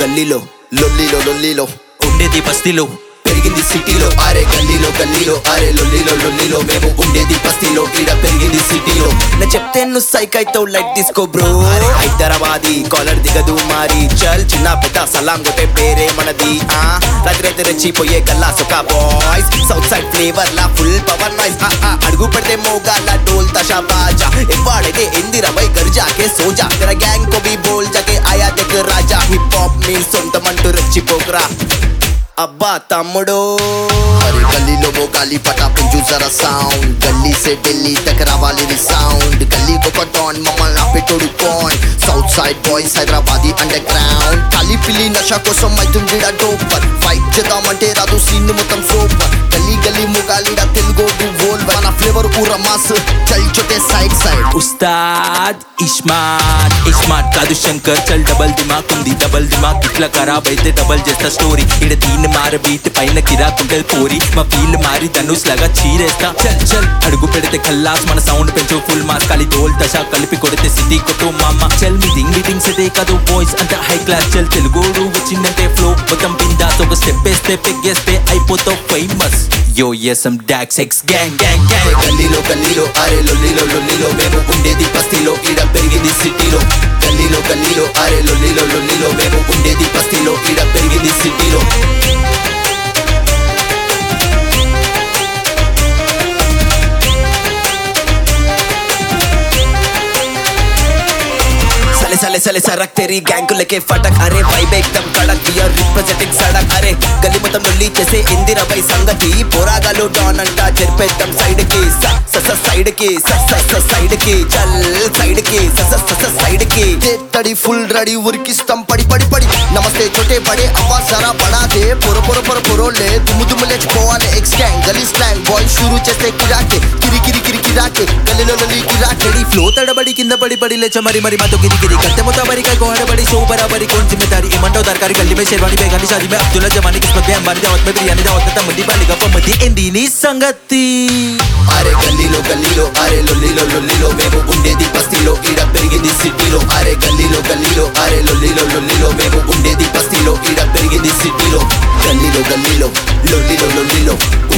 గల్లీలో లొల్లిలో లొల్లిలో ఉండేది బస్తీలో పెరిగింది సిటీలో అరే గల్లీలో గల్లీలో అరే లొల్లిలో లొల్లిలో మేము ఉండేది బస్తీలో ఈడ పెరిగింది సిటీలో నా చెప్తే నువ్వు సైక్ అవుతావు లైట్ తీసుకో బ్రో అరే హైదరాబాదీ కాలర్ దిగదు మారి చల్ చిన్న పెద్ద సలాం కొట్టే పేరే మనది ఆ రాత్రి అయితే రెచ్చిపోయే గల్లా సుఖ బాయ్స్ సౌత్ సైడ్ ఫ్లేవర్ లా ఫుల్ పవర్ నాయిస్ అడుగు పెడితే మోగాల డోల్ తషా బాజా ఎవ్వాడైతే ఎందిరా బై గర్జా కే సోజా తెర గ్యాంగ్ కో బి బోల్ జగే ఆయా దేక్ రాజా హిప్ హాప్ మీ సొంతమంటూ రెచ్చిపోకరా అబ్బా తమ్ముడు అరే గల్లీలో वो गाली पटा पिंजू जरा साउंड गली से दिल्ली तक रावाली री साउंड गली को कटौन मम्मल ना पिटोడు कौन south side boys Hyderabadi underground ఖాళీ పిల్లి నష కోసం మైతుండిడా డోపర్ ఫైట్ చేద్దామంటే రాదు సీన్ మొత్తం సూపర్ గల్లీ గల్లీ ముగాలిడా తెలుగోడు వోల్ మన ఫ్లేవర్ ఊర మాస్ చల్ చోటే సైడ్ సైడ్ ఉస్తాద్ ఇస్మార్ట్ ఇస్మార్ట్ కాదు శంకర్ చల్ డబల్ దిమాక్ ఉంది డబల్ దిమాక్ ఇట్లా ఖరాబ్ అయితే డబల్ చేస్తా స్టోరీ ఇడ దీన్ని మార బీట్ పైన కిరాకుంటది పోరి మా ఫీల్ మారి ధనుష్ లాగా చీరేస్తా చల్ చల్ అడుగు పెడితే ఖల్లాస్ మన సౌండ్ పెంచు ఫుల్ మాస్ ఖాళీ డోల్ దశ కలిపి కొడితే సిటీ కొట్టు మామ చల్ మీటింగ్ మీటింగ్స్ అదే కాదు బాయ్స్ అంత హై క్లాస్ చల్ తెలుగోడు వచ్చిందంటే ఫ్లో మొత్తం బిందాస్ ఒక స్టెప్ వేస్తే పెగ్గేస్తే అయిపోతావు ఫేమస్ యో ఎస్ఎం డాక్స్ ఎక్స్ గ్యాంగ్ గ్యాంగ్ గ్యాంగ్ గల్లీలో గల్లీలో అరే లొల్లిలో లొల్లిలో మేము ఉండేది బస్తీలో ఈడ పెరిగింది సిటీలో గల్లీలో గల్లీలో అరే లొల్లిలో లొల్లిలో మేము ఉండేది బస్తీలో ఈడ పెరిగింది సిటీలో साले साले साले सरक तेरी गैंग को लेके फटक अरे वाइब एकदम कड़क वी आर रिप्रेजेंटिंग सड़क अरे గలి మొత్తం లొల్లి చేసే ఇందిరా పై సంగతి పోరాగాలు డాన్ అంట జరిపేద్దాం సైడ్ కి స స స సైడ్ కి స స స సైడ్ కి చల్ సైడ్ కి స స స స సైడ్ కి తడి ఫుల్ రెడీ ఉరికిస్తాం పడి పడి పడి నమస్తే చోటే పడే అవ్వా సరా బడా దే పొర పొర పొర పొరోలే దుమ్ము దుమ్ము లేచిపోవాలి ఎక్స్ గ్యాంగ్ గలీ స్లాంగ్ బాయ్ షురూ చేస్తే కిరాకే కిరి కిరి కిరి కిరాకే గలీలో లొల్లి కిరాకే ఫ్లో తడబడి కింద పడి పడి లేచ మరి మరి మాతో గిరి గిరి కత్తె మొత్త బరి కై గోడబడి షో బరాబరి कौन जिम्मेदारी इमंटो दरकारी गली में शेरवानी बेगानी शादी में अब्दुल्ला जमानी किस्मत में अंबानी दावत में बिरयानी दावत में तमदी बाली का पमदी इंदीनी संगति అరే గల్లీలో గల్లీలో అరే లొల్లిలో లొల్లిలో మేము ఉండేది బస్తీలో ఈడ పెరిగింది సిటీలో అరే గల్లీలో గల్లీలో అరే లొల్లిలో లొల్లిలో మేము ఉండేది బస్తీలో ఈడ పెరిగింది సిటీలో గల్లీలో గల్లీలో లొల్లిలో లొల్లిలో